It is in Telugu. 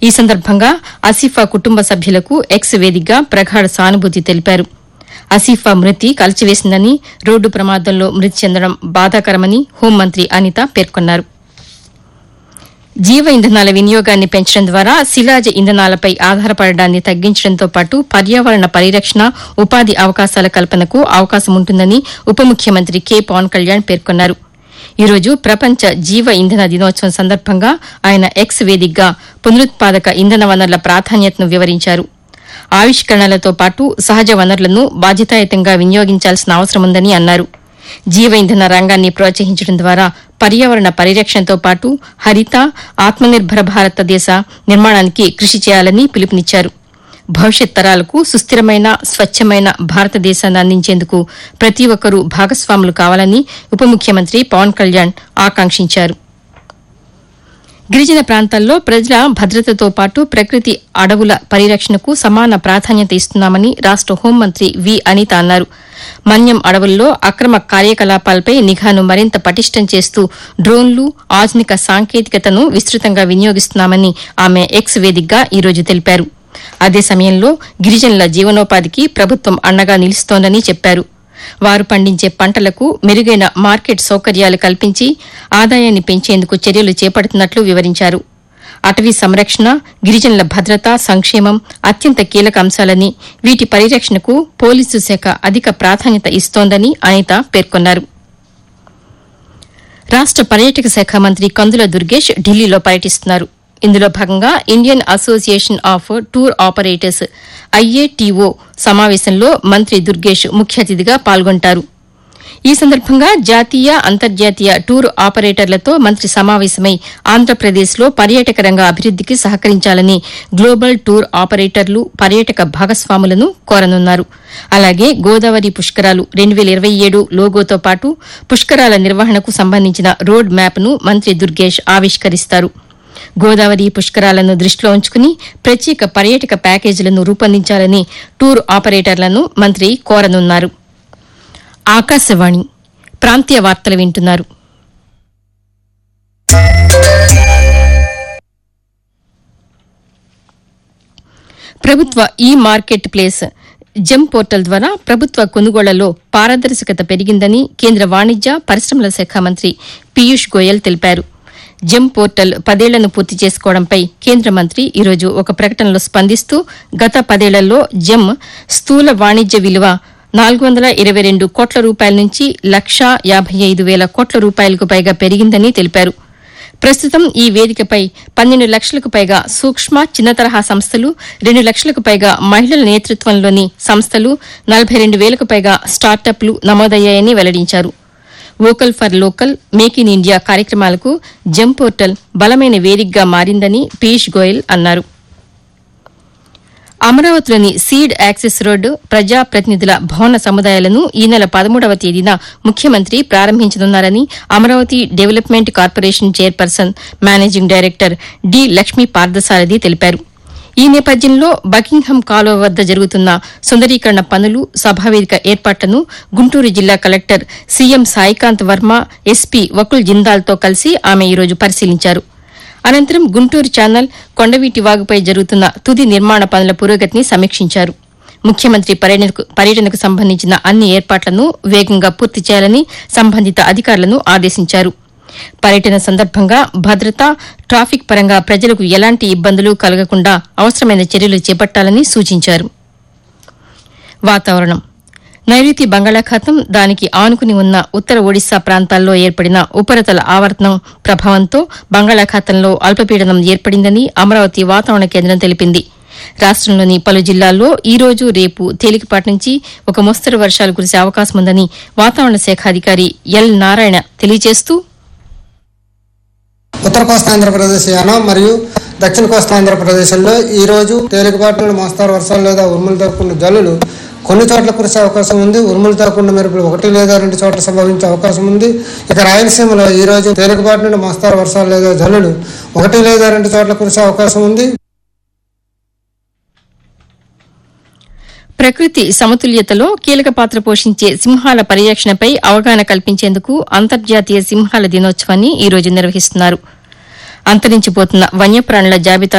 ఈ సందర్భంగా ఆసిఫా కుటుంబ సభ్యులకు ఎక్స్ వేదికగా ప్రగాఢ సానుభూతి తెలిపారు ఆసిఫా మృతి కలిచివేసిందని రోడ్డు ప్రమాదంలో మృతి చెందడం బాధాకరమని హోంమంత్రి అనిత పేర్కొన్నారు జీవ ఇంధనాల వినియోగాన్ని పెంచడం ద్వారా శిలాజ ఇంధనాలపై ఆధారపడడాన్ని తగ్గించడంతో పాటు పర్యావరణ పరిరక్షణ ఉపాధి అవకాశాల కల్పనకు అవకాశం ఉంటుందని ఉప ముఖ్యమంత్రి కె పవన్ కళ్యాణ్ పేర్కొన్నారు ఈ రోజు ప్రపంచ జీవ ఇంధన దినోత్సవం సందర్భంగా ఆయన ఎక్స్ వేదికగా పునరుత్పాదక ఇంధన వనరుల ప్రాధాన్యతను వివరించారు ఆవిష్కరణలతో పాటు సహజ వనరులను బాధ్యతాయుతంగా వినియోగించాల్సిన అవసరముందని అన్నారు జీవ ఇంధన రంగాన్ని ప్రోత్సహించడం ద్వారా పర్యావరణ పరిరక్షణతో పాటు హరిత ఆత్మనిర్భర భారతదేశ నిర్మాణానికి కృషి చేయాలని పిలుపునిచ్చారు భవిష్యత్ తరాలకు సుస్థిరమైన స్వచ్ఛమైన భారతదేశాన్ని అందించేందుకు ప్రతి ఒక్కరూ భాగస్వాములు కావాలని ఉప ముఖ్యమంత్రి పవన్ కళ్యాణ్ ఆకాంక్షించారు గిరిజన ప్రాంతాల్లో ప్రజల భద్రతతో పాటు ప్రకృతి అడవుల పరిరక్షణకు సమాన ప్రాధాన్యత ఇస్తున్నామని రాష్ట హోంమంత్రి వి అనిత అన్నారు మన్యం అడవుల్లో అక్రమ కార్యకలాపాలపై నిఘాను మరింత పటిష్టం చేస్తూ డ్రోన్లు ఆధునిక సాంకేతికతను విస్తృతంగా వినియోగిస్తున్నామని ఆమె ఎక్స్ వేదికగా ఈరోజు తెలిపారు అదే సమయంలో గిరిజనుల జీవనోపాధికి ప్రభుత్వం అండగా నిలుస్తోందని చెప్పారు వారు పండించే పంటలకు మెరుగైన మార్కెట్ సౌకర్యాలు కల్పించి ఆదాయాన్ని పెంచేందుకు చర్యలు చేపడుతున్నట్లు వివరించారు అటవీ సంరక్షణ గిరిజనుల భద్రత సంక్షేమం అత్యంత కీలక అంశాలని వీటి పరిరక్షణకు పోలీసు శాఖ అధిక ప్రాధాన్యత ఇస్తోందని అనిత పేర్కొన్నారు రాష్ట పర్యాటక శాఖ మంత్రి కందుల దుర్గేష్ ఢిల్లీలో పర్యటిస్తున్నారు ఇందులో భాగంగా Indian association of tour operators IATO సమావేశంలో మంత్రి దుర్గేష్ ముఖ్య అతిథిగా పాల్గొంటారు ఈ సందర్భంగా జాతీయ అంతర్జాతీయ టూర్ ఆపరేటర్లతో మంత్రి సమావేశమై ఆంధ్రప్రదేశ్లో పర్యాటక రంగ అభివృద్దికి సహకరించాలని గ్లోబల్ టూర్ ఆపరేటర్లు పర్యాటక భాగస్వాములను కోరనున్నారు అలాగే గోదావరి పుష్కరాలు రెండు వేల ఇరవై ఏడు లోగోతో పాటు పుష్కరాల నిర్వహణకు సంబంధించిన రోడ్ మ్యాప్ను మంత్రి దుర్గేష్ ఆవిష్కరిస్తారు గోదావరి పుష్కరాలను దృష్టిలో ఉంచుకుని ప్రత్యేక పర్యాటక ప్యాకేజీలను రూపొందించాలని టూర్ ఆపరేటర్లను మంత్రి కోరనున్నారు ఆకాశవాణి ప్రాంతీయ వార్తలు వింటున్నారు ప్రభుత్వ ఈ మార్కెట్ ప్లేస్ జెమ్ పోర్టల్ ద్వారా ప్రభుత్వ కొనుగోళ్లలో పారదర్శకత పెరిగిందని కేంద్ర వాణిజ్య పరిశ్రమల శాఖ మంత్రి పీయూష్ గోయల్ తెలిపారు జెమ్ పోర్టల్ పదేళ్లను పూర్తి చేసుకోవడంపై కేంద్ర మంత్రి ఈరోజు ఒక ప్రకటనలో స్పందిస్తూ గత పదేళ్లలో జెమ్ స్థూల వాణిజ్య విలువ నాలుగు వందల ఇరవై రెండు కోట్ల రూపాయల నుంచి లక్షా యాభై ఐదు వేల కోట్ల రూపాయలకు పైగా పెరిగిందని తెలిపారు ప్రస్తుతం ఈ వేదికపై పన్నెండు లక్షలకు పైగా సూక్ష్మ చిన్న తరహా సంస్థలు రెండు లక్షలకు పైగా మహిళల నేతృత్వంలోని సంస్థలు నలభై రెండు వేలకు పైగా స్టార్టప్లు నమోదయ్యాయని వెల్లడించారు vocal for local make in India కార్యక్రమాలకు జెమ్ పోర్టల్ బలమైన వేదికగా మారిందని పీయూష్ గోయల్ అన్నారు అమరావతిలోని సీడ్ యాక్సెస్ రోడ్డు ప్రజా ప్రతినిధుల భవన సముదాయాలను ఈ నెల పదమూడవ తేదీన ముఖ్యమంత్రి ప్రారంభించనున్నారని Amaravati development corporation chairperson managing director D Lakshmi Parthasarathy తెలిపారు ఈ నేపథ్యంలో బకింగ్హమ్ కాలువ వద్ద జరుగుతున్న సుందరీకరణ పనులు సభావేదిక ఏర్పాట్లను గుంటూరు జిల్లా collector CM Saikanth Varma SP Vakul జిందాల్తో కలిసి ఆమె ఈరోజు పరిశీలించారు అనంతరం గుంటూరు ఛానల్ కొండవీటి వాగుపై జరుగుతున్న తుది నిర్మాణ పనుల పురోగతిని సమీక్షించారు ముఖ్యమంత్రి పర్యటనకు పర్యటనకు సంబంధించిన అన్ని ఏర్పాట్లను వేగంగా పూర్తి చేయాలని సంబంధిత అధికారులను ఆదేశించారు పర్యటన సందర్భంగా భద్రత ట్రాఫిక్ పరంగా ప్రజలకు ఎలాంటి ఇబ్బందులు కలగకుండా అవసరమైన చర్యలు చేపట్టాలని సూచించారు వాతావరణం నైరుతి బంగాళాఖాతం దానికి ఆనుకుని ఉన్న ఉత్తర ఒడిశా ప్రాంతాల్లో ఏర్పడిన ఉపరితల ఆవర్తనం ప్రభావంతో బంగాళాఖాతంలో అల్పపీడనం ఏర్పడిందని అమరావతి వాతావరణ కేంద్రం తెలిపింది రాష్టంలోని పలు జిల్లాల్లో ఈ రోజు రేపు తేలికపాటి నుంచి ఒక మోస్తరు వర్షాలు కురిసే అవకాశం ఉందని వాతావరణ శాఖ అధికారి ఎల్ నారాయణ తెలియజేస్తూ ఉత్తర కోస్తా ఆంధ్రప్రదేశ్ యానం మరియు దక్షిణ కోస్తా ఆంధ్రప్రదేశ్లో ఈ రోజు తేలికపాటి నుండి మోస్తారు వర్షాలు లేదా ఉరుములతో కూడిన జల్లులు కొన్ని చోట్ల కురిసే అవకాశం ఉంది ఉరుములతో కూడిన మెరుపులు ఒకటి లేదా రెండు చోట్ల సంభవించే అవకాశం ఉంది ఇక రాయలసీమలో ఈ రోజు తేలికపాటి నుండి మోస్తారు వర్షాలు లేదా జల్లులు ఒకటి లేదా రెండు చోట్ల కురిసే అవకాశం ఉంది ప్రకృతి సమతుల్యతలో కీలక పాత్ర పోషించే సింహాల పరిరక్షణపై అవగాహన కల్పించేందుకు అంతర్జాతీయ సింహాల దినోత్సవాన్ని ఈ రోజు నిర్వహిస్తున్నారు అంతరించిపోతున్న వన్యప్రాణుల జాబితా